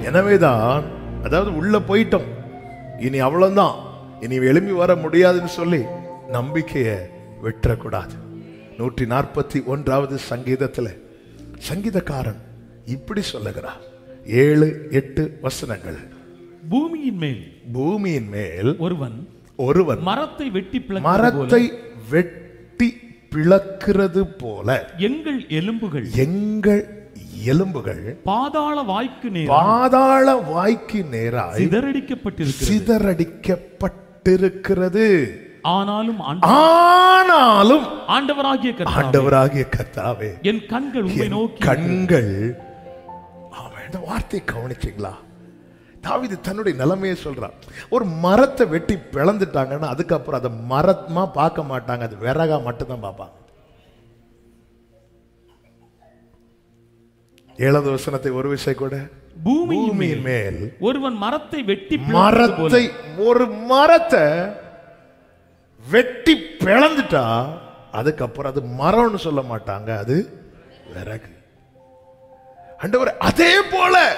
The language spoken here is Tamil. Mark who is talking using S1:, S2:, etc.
S1: எனவேதான் அதாவது உள்ள போயிட்டோம் இனி அவ்வளவுதான் இனி எழும்பி வர முடியாதுன்னு சொல்லி நம்பிக்கைய விட்டுறக்கூடாது நூற்றி நாற்பத்தி ஒன்றாவது சங்கீதத்துல சங்கீதக்காரன் இப்படி சொல்லுகிறார் ஏழு எட்டு வசனங்கள்
S2: பூமியின் மேல்
S1: பூமியின் மேல்
S2: ஒருவன்
S1: ஒருவன்
S2: மரத்தை வெட்டி பிளக்கிறது போல
S1: மரத்தை வெட்டி பிளக்கிறது போல
S2: எங்கள் எலும்புகள்
S1: எங்கள் எலும்புகள்
S2: பாதாள வாய்க்கு நேர்
S1: பாதாள வாய்க்கு நேராய்
S2: சிதறடிக்கப்பட்டிருக்கிறது
S1: சிதறடிக்கப்பட்டிருக்கிறது
S2: ஆனாலும் ஆண்ட-
S1: ஆனாலும்
S2: ஆண்டவராகிய கர்த்தாவே,
S1: ஆண்டவராகிய கர்த்தாவே
S2: என் கண்கள் உண்மை
S1: என்
S2: நோக்கி
S1: கண்கள் ஆமா இந்த வார்த்தையை கவனிச்சீங்களா தாவீது தன்னுடைய நிலைமையை சொல்றான் ஒரு மரத்தை வெட்டி பிளந்துட்டாங்கன்னா அதுக்கப்புறம் அதை மரமா பார்க்க மாட்டாங்க அது விறகா மட்டும்தான் பார்ப்பாங்க ஏழாவது வசனத்தை ஒரு விஷயம் கூட
S2: பூமியின்
S1: பூமியின்
S2: மேல்
S1: மேல்
S2: ஒருவன் மரத்தை வெட்டி பிளக்கிறது போல
S1: மரத்தை ஒரு மரத்தை வெட்டி பிளந்துட்டா அதுக்கப்புறம் அது மரம்னு சொல்ல மாட்டாங்க அது விறகு ஆண்டவர் அதே போல